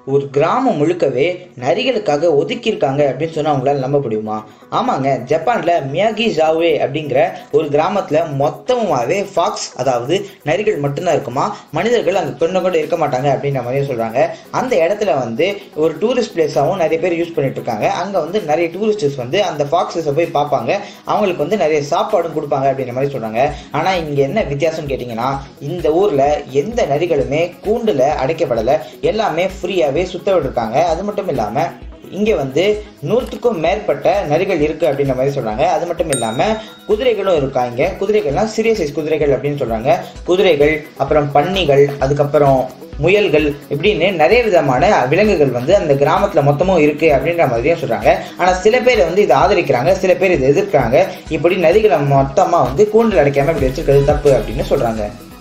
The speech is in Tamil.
ஒரு கிராமம் முழுக்கவே நரிகளுக்காக ஒதுக்கியிருக்காங்க அப்படின்னு சொன்னா அவங்களால நம்ப முடியுமா ஆமாங்க ஜப்பான்ல மியாகி ஜாவே அப்படிங்கிற ஒரு கிராமத்துல மொத்தமாவே ஃபாக்ஸ் அதாவது நரிகள் மட்டும்தான் இருக்குமா மனிதர்கள் அங்க கொஞ்சம் கூட இருக்க மாட்டாங்க அப்படின்ற மாதிரி சொல்றாங்க அந்த இடத்துல வந்து ஒரு டூரிஸ்ட் பிளேஸாகவும் நிறைய பேர் யூஸ் பண்ணிட்டு இருக்காங்க அங்க வந்து நிறைய டூரிஸ்டர்ஸ் வந்து அந்த ஃபாக்ஸஸை போய் பார்ப்பாங்க அவங்களுக்கு வந்து நிறைய சாப்பாடும் கொடுப்பாங்க அப்படின்ற மாதிரி சொல்றாங்க ஆனா இங்க என்ன வித்தியாசம் கேட்டிங்கன்னா இந்த ஊர்ல எந்த நரிகளுமே கூண்டுல அடைக்கப்படலை எல்லாமே ஃப்ரீயாவே சுத்த விட்டுருக்காங்க அது மட்டும் இல்லாம இங்க வந்து நூற்றுக்கும் மேற்பட்ட நரிகள் இருக்கு அப்படின்ற மாதிரி சொல்றாங்க அது மட்டும் இல்லாம குதிரைகளும் இருக்கா இங்க குதிரைகள்லாம் சிறிய சைஸ் குதிரைகள் அப்படின்னு சொல்றாங்க குதிரைகள் அப்புறம் பன்னிகள் அதுக்கப்புறம் முயல்கள் இப்படின்னு நிறைய விதமான விலங்குகள் வந்து அந்த கிராமத்துல மொத்தமும் இருக்கு அப்படின்ற மாதிரியும் சொல்றாங்க ஆனா சில பேர் வந்து இதை ஆதரிக்கிறாங்க சில பேர் இதை எதிர்க்கிறாங்க இப்படி நரிகளை மொத்தமா வந்து கூண்டில் அடைக்காம இப்படி வச்சிருக்கிறது தப்பு அப்படின்னு சொல்றாங்க